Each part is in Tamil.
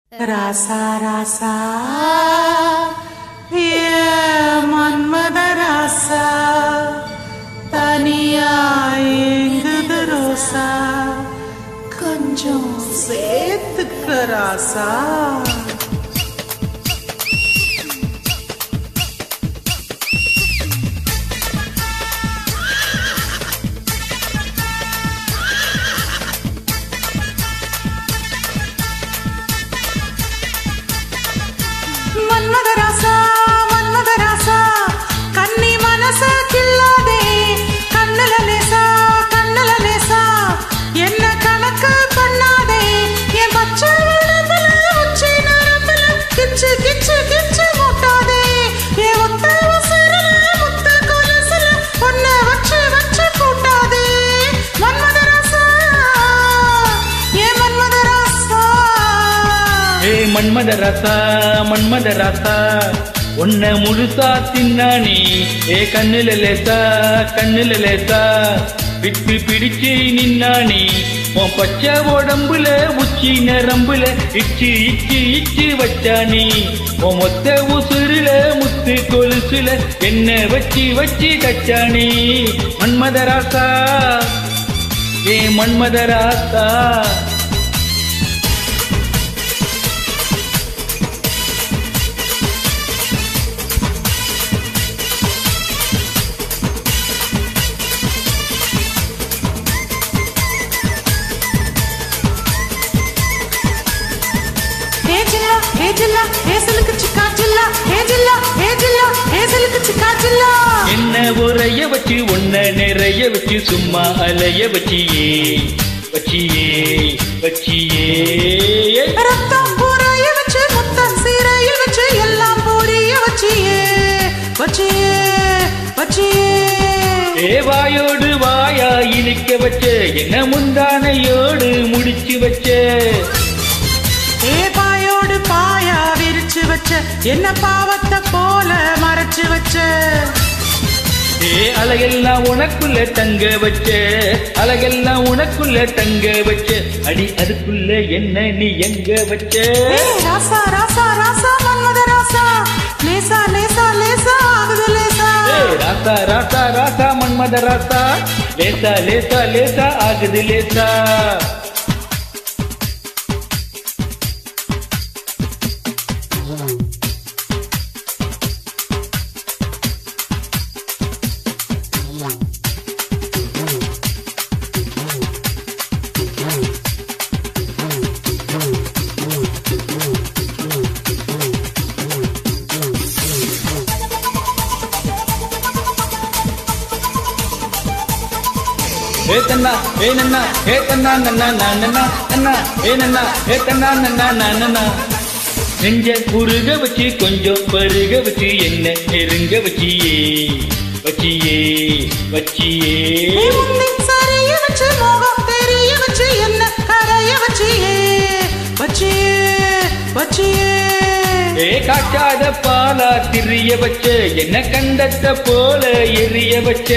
ராசா ராசா ஏ மன்மத ராசா தனியா எங்குது ரோசா கொஞ்சம் சேர்த்துக்க ராசா மன்மத ராசா மன்மத ராசா கன்னி மனச கில்லாதே கண்ணுல லேசா கண்ணுல லேசா என்ன கணக்கு பண்ணாதே என் பச்சை உடம்புல உச்சி நரம்புல கிச்சு கிச்சு கிச்சு மூட்டாதே என் ஒத்த உசுருல முத்த கொலுசுல ஒன்ன வச்சு வச்சு கூட்டாதே மன்மத ராசா ஏ மன்மத ராசா ஏ மன்மத ராசா மன்மத ராசா உன்னை முழுசா தின்னானி ஏ கண்ணுல லேசா கண்ணுல லேசா விட்டு பிடிச்சு நின்னானி உன் பச்சை உடம்புல உச்சி நரம்புல இச்சு இச்சு இச்சு வச்சானி உன் மொத்த உசுருல முத்து கொலுசுல என்ன வச்சு வச்சு கச்சானி மன்மத ராசா ஏ மன்மத ராசா ఏ జిల్లా ఏ జిల్లా ఏసలుకు చిక్కా జిల్లా ఏ జిల్లా ఏ జిల్లా ఏసలుకు చిక్కా జిల్లా என்ன உரைய வச்சு உன்ன நிறைய வச்சு சும்மா அலைய வச்சியே வச்சியே வச்சியே ரத்தம் பூரைய வச்சு முத்தம் சீரைய வச்சு எல்லாம் பூரிய வச்சியே வச்சியே வச்சியே ஏவாயோடு வாயா இனிக்க வச்ச என்ன முந்தானையோடு முடிச்சு வச்ச ஏ பாயோடு பாயா விரிச்சு வச்ச என்ன பாவத்தை போல மறைச்சு வச்ச ஏ அழகெல்லாம் உனக்குள்ள தங்க வச்ச அழகெல்லாம் உனக்குள்ள தங்க வச்ச அடி அதுக்குள்ள என்ன நீ எங்க வச்ச ஏ ராசா ராசா ராசா மன்மத ராசா லேசா லேசா லேசா ஆகுது லேசா ஏ ராசா ராசா ராசா மன்மத ராசா லேசா லேசா லேசா ஆகுது லேசா ஏ தன்னா ஏ நன்னா ஏ தன்னா நன்னா நன்னா நன்னா ஏ நன்னா ஏ தன்னா நன்னா நன்னா நெஞ்ச குறுக வச்சு கொஞ்சம் பருக வச்சு என்ன நெருங்க வச்சியே வச்சியே வச்சியே நீ முந்தின் சரிய வச்சு மோகம் தெரிய வச்சு என்ன கரைய வச்சியே வச்சியே வச்சியே ஏ காட்டாத பாலா திரிய வச்ச என்ன கண்டத்த போல எரிய வச்ச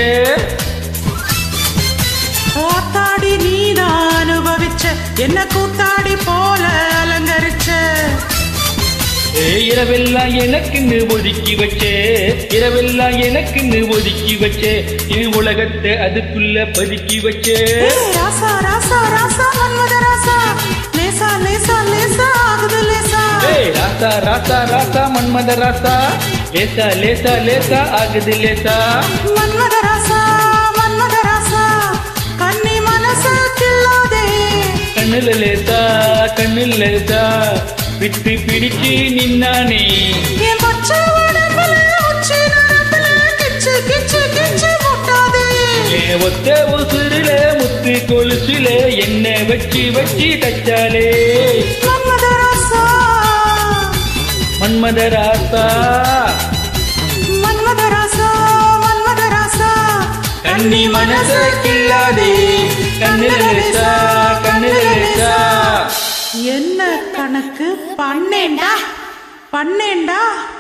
ஓத்தாடி நீதான் அனுபவிச்ச என்ன கூத்தாடி போல அலங்கரிச்ச ஏ இரவெல்லாம் எனக்குன்னு ஒதுக்கி வச்சே இரவெல்லாம் எனக்குன்னு ஒதுக்கி வச்சே இது உலகத்தை அதுக்குள்ள பதுக்கி வச்சே ஏய் ராசா ராசா ராசா மன்மத ராசா லேசா லேசா லேசா ஆகுது லேசா ஏய் ராசா ராசா ராசா மன்மத ராசா லேசா லேசா லேசா ஆகுது லேசா மன்மத ராசா மன்மத ராசா கண்ணி மனச கில்லாதே கண்ணுல லேசா கண்ணுல லேசா விட்டு பிடிச்சு நின்னானே என் பச்சை உடம்புல உச்சி நரம்புல கிச்சு கிச்சு கிச்சு முட்டாதே ஏ ஒத்த உசுருல முத்து கொலுசுல என்ன வச்சு வச்சு தச்சாலே மன்மத ராசா மன்மத ராசா மன்மத ராசா மன்மத ராசா கண்ணி மனச கில்லாதே கண்ணுல லேசா கண்ணுல லேசா என்ன கணக்கு பண்ணேண்டா பண்ணேண்டா